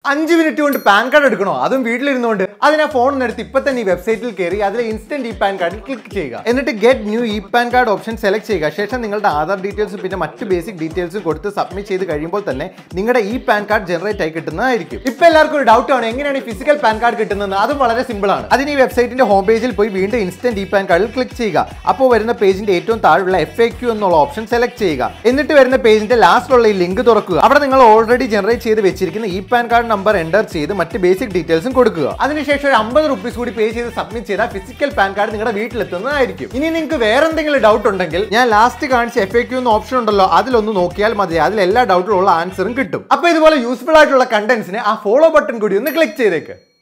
അഞ്ച് മിനിറ്റ് കൊണ്ട് pan card എടുക്കണോ അതും വീട്ടിലിരുന്നുകൊണ്ട് അതിനെ ഫോണിൽ എടുത്ത് ഇപ്പൊ തന്നെ ഈ വെബ്സൈറ്റിൽ കയറി അതിലെ ഇൻസ്റ്റന്റ് ഇ പാൻ കാർഡിൽ ക്ലിക്ക് ചെയ്യുക എന്നിട്ട് get new e PAN card option select ചെയ്യുക ശേഷം നിങ്ങളുടെ ആധാർ ഡീറ്റെയിൽസും പിന്നെ മറ്റ് ബേസിക് ഡീറ്റെയിൽസും കൊടുത്ത് സബ്മിറ്റ് ചെയ്ത് കഴിയുമ്പോൾ തന്നെ നിങ്ങളുടെ ഈ പാൻ കാർഡ് ജനറേറ്റ് ആയി കിട്ടുന്നതായിരിക്കും ഇപ്പൊ എല്ലാവർക്കും ഒരു ഡൗട്ട് ആണ് എങ്ങനെയാണ് ഈ ഫിസിക്കൽ പാൻ കാർഡ് കിട്ടുന്നത് അതും വളരെ സിമ്പിൾ ആണ് അതിന് ഈ വെബ്സൈറ്റിന്റെ ഹോം പേജിൽ പോയി വീണ്ടും ഇൻസ്റ്റന്റ് ഇ പാൻ കാർഡിൽ ക്ലിക്ക് ചെയ്യുക അപ്പോൾ വരുന്ന പേജിന്റെ ഏറ്റവും താഴെയുള്ള എഫ് എ ക്യൂ എന്നുള്ള ഓപ്ഷൻ സെലക്ട് ചെയ്യുക എന്നിട്ട് വരുന്ന പേജിന്റെ ലാസ്റ്റിലുള്ള ഈ ലിങ്ക് തുറക്കുക അവിടെ നിങ്ങൾ ഓൾറെഡി ജനറേറ്റ് ചെയ്ത് വെച്ചിരിക്കുന്ന e PAN card number enter ചെയ്ത് മറ്റ് ബേസിക് ഡീറ്റെയിൽസും കൊടുക്കുക അതിനുശേഷം ഒരു അമ്പത് റുപ്പീസ് കൂടി പേ ചെയ്ത് സബ്മിറ്റ് ചെയ്താൽ ഫിസിക്കൽ പാൻ കാർഡ് നിങ്ങളുടെ വീട്ടിലെത്തുന്നതായിരിക്കും ഇനി നിങ്ങൾക്ക് വേറെ എന്തെങ്കിലും ഡൗട്ട് ഉണ്ടെങ്കിൽ ഞാൻ ലാസ്റ്റ് കാണിച്ച എഫ് എ ക്യൂ എന്ന ഓപ്ഷൻ ഉണ്ടല്ലോ അതിലൊന്ന് നോക്കിയാൽ മതി അതിൽ എല്ലാ ഡൗട്ടിലുള്ള ആൻസറും കിട്ടും അപ്പൊ ഇതുപോലെ യൂസ്ഫുൾ ആയിട്ടുള്ള കണ്ടന്റ്സിന് ആ ഫോളോ ബട്ടൺ കൂടി ഒന്ന് ക്ലിക്ക് ചെയ്തേക്ക്